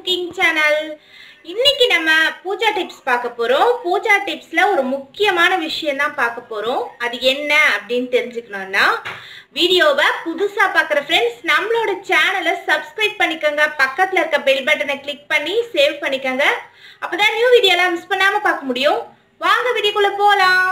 cooking channel இன்னைக்கு நம்ம Pooja tips பார்க்க போறோம் பூஜா டிப்ஸ்ல ஒரு முக்கியமான விஷயம் தான் பார்க்க போறோம் அது என்ன அப்படின்னு தெரிஞ்சுக்கணும்னா வீடியோவை புதுசா பார்க்குற ஃப்ரெண்ட்ஸ் நம்மளோட சேனலை சப்ஸ்கிரைப் பண்ணிக்கோங்க பக்கத்துல இருக்க பெல் பட்டனை கிளிக் பண்ணி சேவ் பண்ணிக்கோங்க அப்பதான் நியூ வீடியோலாம் மிஸ் பண்ணாம பார்க்க முடியும் வாங்க வீடியோக்குள்ள போலாம்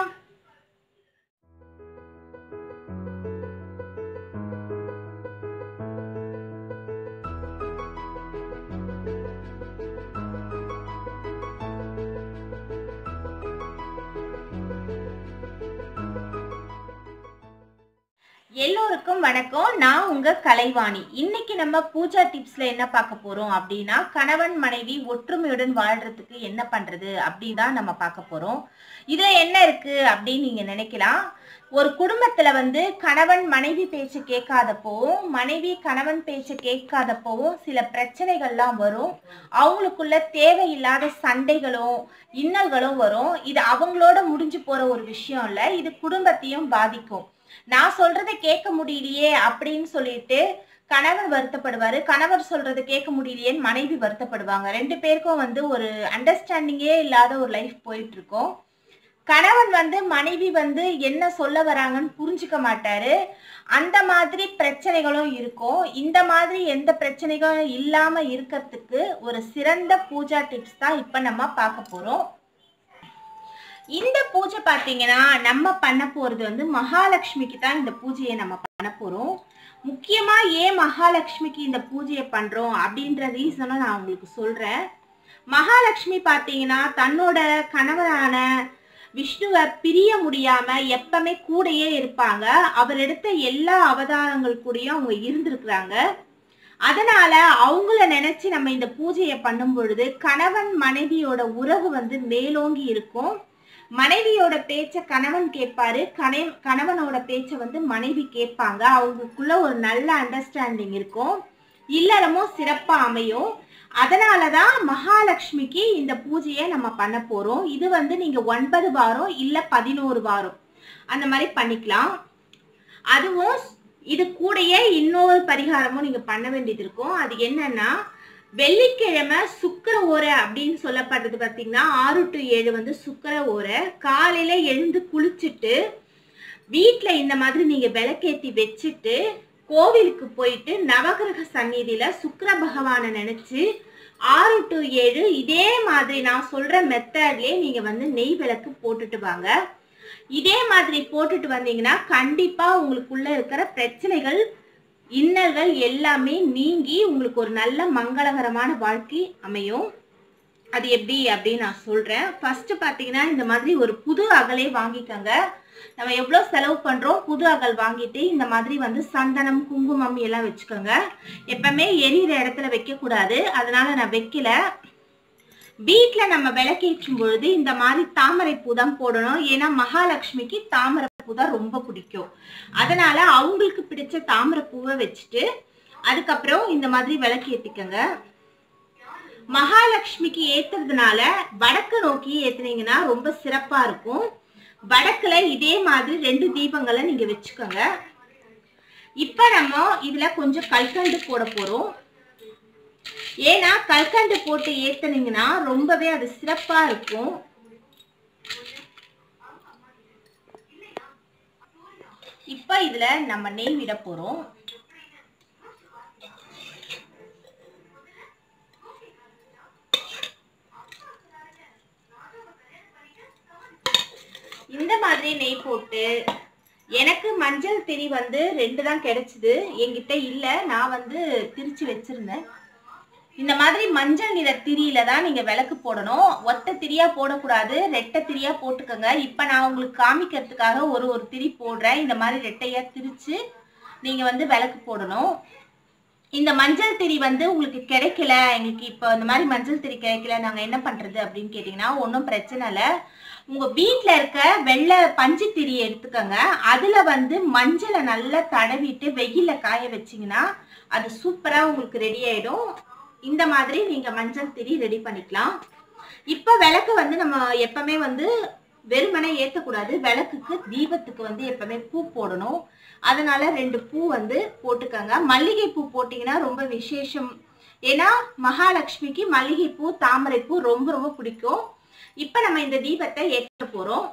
எல்லோருக்கும் வணக்கம் நான் உங்க கலைவாணி இன்னைக்கு நம்ம பூஜா டிப்ஸ்ல என்ன பார்க்க போறோம் அப்படின்னா கணவன் மனைவி ஒற்றுமையுடன் வாழ்றதுக்கு என்ன பண்றது அப்படின்னு தான் நம்ம பார்க்க போறோம் இதுல என்ன இருக்கு அப்படின்னு நீங்க நினைக்கலாம் ஒரு குடும்பத்துல வந்து கணவன் மனைவி பேச்சு கேட்காதப்போவும் மனைவி கணவன் பேச்சு கேட்காதப்போவும் சில பிரச்சனைகள்லாம் வரும் அவங்களுக்குள்ள தேவையில்லாத சண்டைகளும் இன்னல்களும் வரும் இது அவங்களோட முடிஞ்சு போற ஒரு விஷயம் இல்ல இது குடும்பத்தையும் பாதிக்கும் நான் சொல்றதை கேட்க முடியலையே அப்படின்னு சொல்லிட்டு கணவன் வருத்தப்படுவாரு கணவர் சொல்றதை கேட்க முடியலையேன்னு மனைவி வருத்தப்படுவாங்க ரெண்டு பேருக்கும் வந்து ஒரு அண்டர்ஸ்டாண்டிங்கே இல்லாத ஒரு லைஃப் போயிட்டு இருக்கும் கணவன் வந்து மனைவி வந்து என்ன சொல்ல வராங்கன்னு புரிஞ்சுக்க மாட்டாரு அந்த மாதிரி பிரச்சனைகளும் இருக்கும் இந்த மாதிரி எந்த பிரச்சனைகளும் இல்லாம இருக்கிறதுக்கு ஒரு சிறந்த பூஜா டிப்ஸ் தான் இப்ப நம்ம பார்க்க போறோம் இந்த பூஜை பார்த்தீங்கன்னா நம்ம பண்ண போறது வந்து மகாலட்சுமிக்கு தான் இந்த பூஜையை நம்ம பண்ண போறோம் முக்கியமா ஏன் மகாலட்சுமிக்கு இந்த பூஜையை பண்றோம் அப்படின்ற ரீசனும் நான் உங்களுக்கு சொல்றேன் மகாலட்சுமி பார்த்தீங்கன்னா தன்னோட கணவரான விஷ்ணுவை பிரிய முடியாம எப்பவுமே கூடயே இருப்பாங்க அவர் எடுத்த எல்லா அவதாரங்கள் கூடயும் அவங்க இருந்திருக்கிறாங்க அதனால அவங்கள நினைச்சு நம்ம இந்த பூஜையை பண்ணும் பொழுது கணவன் மனைவியோட உறவு வந்து மேலோங்கி இருக்கும் மனைவியோட பேச்ச கணவன் கேட்பாரு கணை கணவனோட பேச்ச வந்து மனைவி கேட்பாங்க அவங்களுக்குள்ள ஒரு நல்ல அண்டர்ஸ்டாண்டிங் இருக்கும் இல்லறமும் சிறப்பா அமையும் அதனாலதான் மகாலட்சுமிக்கு இந்த பூஜையை நம்ம பண்ண போறோம் இது வந்து நீங்க ஒன்பது வாரம் இல்ல பதினோரு வாரம் அந்த மாதிரி பண்ணிக்கலாம் அதுவும் இது கூடயே இன்னொரு பரிகாரமும் நீங்க பண்ண வேண்டியது இருக்கும் அது என்னன்னா வெள்ளிக்கிழமை சுக்கர ஓரை அப்படின்னு சொல்லப்படுறது பார்த்தீங்கன்னா ஆறு டு ஏழு வந்து சுக்கர ஓரை காலையில எழுந்து குளிச்சுட்டு வீட்டில் இந்த மாதிரி நீங்க விளக்கேத்தி வச்சுட்டு கோவிலுக்கு போயிட்டு நவகிரக சந்நிதியில சுக்கர பகவானை நினைச்சு ஆறு டு ஏழு இதே மாதிரி நான் சொல்ற மெத்தட்லயே நீங்க வந்து நெய் விளக்கு போட்டுட்டு வாங்க இதே மாதிரி போட்டுட்டு வந்தீங்கன்னா கண்டிப்பா உங்களுக்குள்ள இருக்கிற பிரச்சனைகள் இன்னல்கள் எல்லாமே நீங்கி உங்களுக்கு ஒரு நல்ல மங்களகரமான வாழ்க்கை அமையும் அது எப்படி அப்படின்னு நான் சொல்றேன் ஃபர்ஸ்ட் பாத்தீங்கன்னா இந்த மாதிரி ஒரு புது அகலே வாங்கிக்கோங்க நம்ம எவ்வளோ செலவு பண்றோம் புது அகல் வாங்கிட்டு இந்த மாதிரி வந்து சந்தனம் குங்குமம் எல்லாம் வச்சுக்கோங்க எப்பவுமே எரியிற இடத்துல வைக்க கூடாது அதனால நான் வைக்கல வீட்டில் நம்ம விளக்கேற்றும் பொழுது இந்த மாதிரி தாமரை பூ தான் போடணும் ஏன்னா மகாலட்சுமிக்கு தாமரை பூ தான் ரொம்ப பிடிக்கும் அதனால அவங்களுக்கு பிடிச்ச தாமரை பூவை வச்சுட்டு அதுக்கப்புறம் இந்த மாதிரி விளக்கு ஏத்திக்கங்க மகாலட்சுமிக்கு ஏத்துறதுனால வடக்கு நோக்கி ஏத்துனீங்கன்னா ரொம்ப சிறப்பா இருக்கும் வடக்குல இதே மாதிரி ரெண்டு தீபங்களை நீங்க வச்சுக்கோங்க இப்ப நம்ம இதுல கொஞ்சம் கல்கண்டு போட போறோம் ஏன்னா கல்கண்டு போட்டு ஏத்துனீங்கன்னா ரொம்பவே அது சிறப்பா இருக்கும் இப்ப இதுல நம்ம நெய் விட போறோம் இந்த மாதிரி நெய் போட்டு எனக்கு மஞ்சள் திரி வந்து ரெண்டு தான் கிடைச்சிது என்கிட்ட இல்லை நான் வந்து திரிச்சு வச்சிருந்தேன் இந்த மாதிரி மஞ்சள் நிற திரியில தான் நீங்க விளக்கு போடணும் ஒத்த திரியா போடக்கூடாது ரெட்டை திரியா போட்டுக்கோங்க இப்ப நான் உங்களுக்கு காமிக்கிறதுக்காக ஒரு ஒரு திரி போடுறேன் இந்த மாதிரி ரெட்டையா திரிச்சு நீங்க வந்து விளக்கு போடணும் இந்த மஞ்சள் திரி வந்து உங்களுக்கு கிடைக்கல எங்களுக்கு இப்போ இந்த மாதிரி மஞ்சள் திரி கிடைக்கல நாங்கள் என்ன பண்ணுறது அப்படின்னு கேட்டிங்கன்னா ஒன்றும் பிரச்சனை இல்லை உங்கள் வீட்டில் இருக்க வெள்ளை பஞ்சு திரி எடுத்துக்கோங்க அதில் வந்து மஞ்சளை நல்லா தடவிட்டு வெயிலில் காய வச்சிங்கன்னா அது சூப்பராக உங்களுக்கு ரெடி ஆகிடும் இந்த மாதிரி நீங்கள் மஞ்சள் திரி ரெடி பண்ணிக்கலாம் இப்போ விளக்கு வந்து நம்ம எப்பவுமே வந்து வெறுமனே ஏற்றக்கூடாது விளக்குக்கு தீபத்துக்கு வந்து எப்பவுமே பூ போடணும் அதனால ரெண்டு பூ வந்து போட்டுக்கோங்க மல்லிகை பூ போட்டிங்கன்னா ரொம்ப விசேஷம் ஏன்னா மகாலட்சுமிக்கு மல்லிகைப்பூ தாமரைப்பூ ரொம்ப ரொம்ப பிடிக்கும் இப்ப நம்ம இந்த தீபத்தை ஏற்ற போறோம்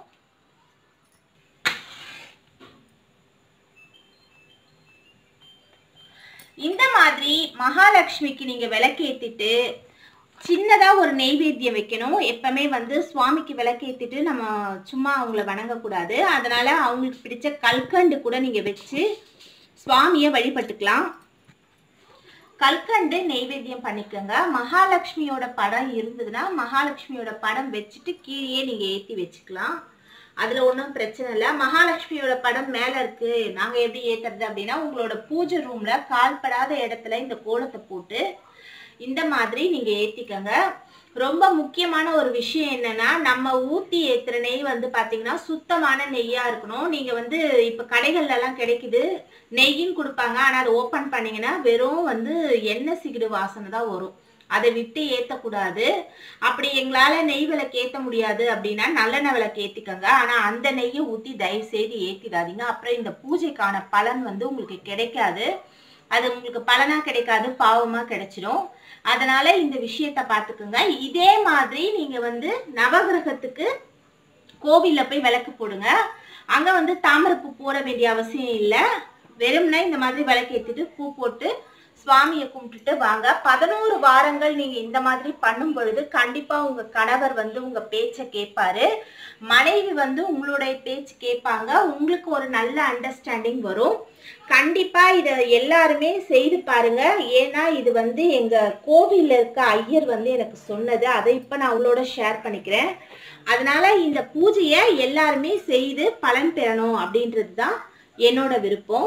இந்த மாதிரி மகாலட்சுமிக்கு நீங்க விளக்கேத்திட்டு சின்னதா ஒரு நெய்வேத்தியம் வைக்கணும் எப்பவுமே வந்து சுவாமிக்கு விளக்கேத்திட்டு நம்ம சும்மா அவங்கள வணங்கக்கூடாது அதனால அவங்களுக்கு பிடிச்ச கல்கண்டு கூட நீங்க வச்சு சுவாமியை வழிபட்டுக்கலாம் கல்கண்டு நெய்வேத்தியம் பண்ணிக்கோங்க மகாலட்சுமியோட படம் இருந்ததுன்னா மகாலட்சுமியோட படம் வச்சுட்டு கீழே நீங்க ஏத்தி வச்சுக்கலாம் அதுல ஒன்றும் பிரச்சனை இல்லை மகாலட்சுமியோட படம் மேல இருக்கு நாங்க எப்படி ஏத்துறது அப்படின்னா உங்களோட பூஜை ரூம்ல கால்படாத இடத்துல இந்த கோலத்தை போட்டு இந்த மாதிரி நீங்க ஏத்திக்கங்க ரொம்ப முக்கியமான ஒரு விஷயம் என்னன்னா நம்ம ஊத்தி ஏத்துற நெய் வந்து பாத்தீங்கன்னா சுத்தமான நெய்யா இருக்கணும் நீங்க வந்து இப்ப கடைகள்ல எல்லாம் கிடைக்குது நெய்யும் கொடுப்பாங்க ஆனா அதை ஓபன் பண்ணீங்கன்னா வெறும் வந்து எண்ணெய் சிகிடு வாசனை தான் வரும் அதை விட்டு ஏத்தக்கூடாது அப்படி எங்களால நெய் விளக்கு ஏத்த முடியாது அப்படின்னா நல்லெண்ணெய் விளக்கு ஏத்திக்கங்க ஆனா அந்த நெய்யை ஊத்தி தயவு செய்து ஏத்திடாதீங்க அப்புறம் இந்த பூஜைக்கான பலன் வந்து உங்களுக்கு கிடைக்காது அது உங்களுக்கு பலனா கிடைக்காது பாவமா கிடைச்சிடும் அதனால இந்த விஷயத்த பாத்துக்கோங்க இதே மாதிரி நீங்க வந்து நவகிரகத்துக்கு கோவில்ல போய் விளக்கு போடுங்க அங்க வந்து தாமரைப்பூ போட வேண்டிய அவசியம் இல்லை வெறும்னா இந்த மாதிரி விளக்கு ஏத்திட்டு பூ போட்டு சுவாமியை கும்பிட்டுட்டு வாங்க பதினோரு வாரங்கள் நீங்க இந்த மாதிரி பண்ணும் பொழுது கண்டிப்பா உங்க கணவர் வந்து உங்க பேச்ச கேட்பாரு மனைவி வந்து உங்களுடைய பேச்சு கேட்பாங்க உங்களுக்கு ஒரு நல்ல அண்டர்ஸ்டாண்டிங் வரும் கண்டிப்பா இத எல்லாருமே செய்து பாருங்க ஏன்னா இது வந்து எங்க கோவில்ல இருக்க ஐயர் வந்து எனக்கு சொன்னது அதை இப்ப நான் அவளோட ஷேர் பண்ணிக்கிறேன் அதனால இந்த பூஜையை எல்லாருமே செய்து பலன் பெறணும் அப்படின்றது தான் என்னோட விருப்பம்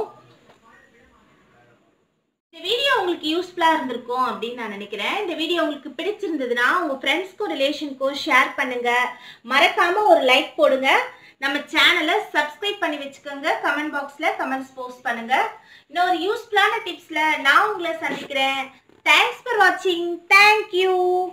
இந்த வீடியோ உங்களுக்கு யூஸ்ஃபுல்லா இருந்திருக்கும் அப்படின்னு நான் நினைக்கிறேன் இந்த வீடியோ உங்களுக்கு பிடிச்சிருந்ததுன்னா உங்க ஃப்ரெண்ட்ஸ்க்கும் ரிலேஷனுக்கும் ஷேர் பண்ணுங்க மறக்காம ஒரு லைக் போடுங்க நம்ம சேனலை சப்ஸ்கிரைப் பண்ணி வச்சுக்கோங்க கமெண்ட் பாக்ஸ்ல கமெண்ட்ஸ் போஸ்ட் பண்ணுங்க இன்னொரு யூஸ்ஃபுல்லான டிப்ஸ்ல நான் உங்களை சந்திக்கிறேன் தேங்க்ஸ் ஃபார் வாட்சிங் தேங்க்யூ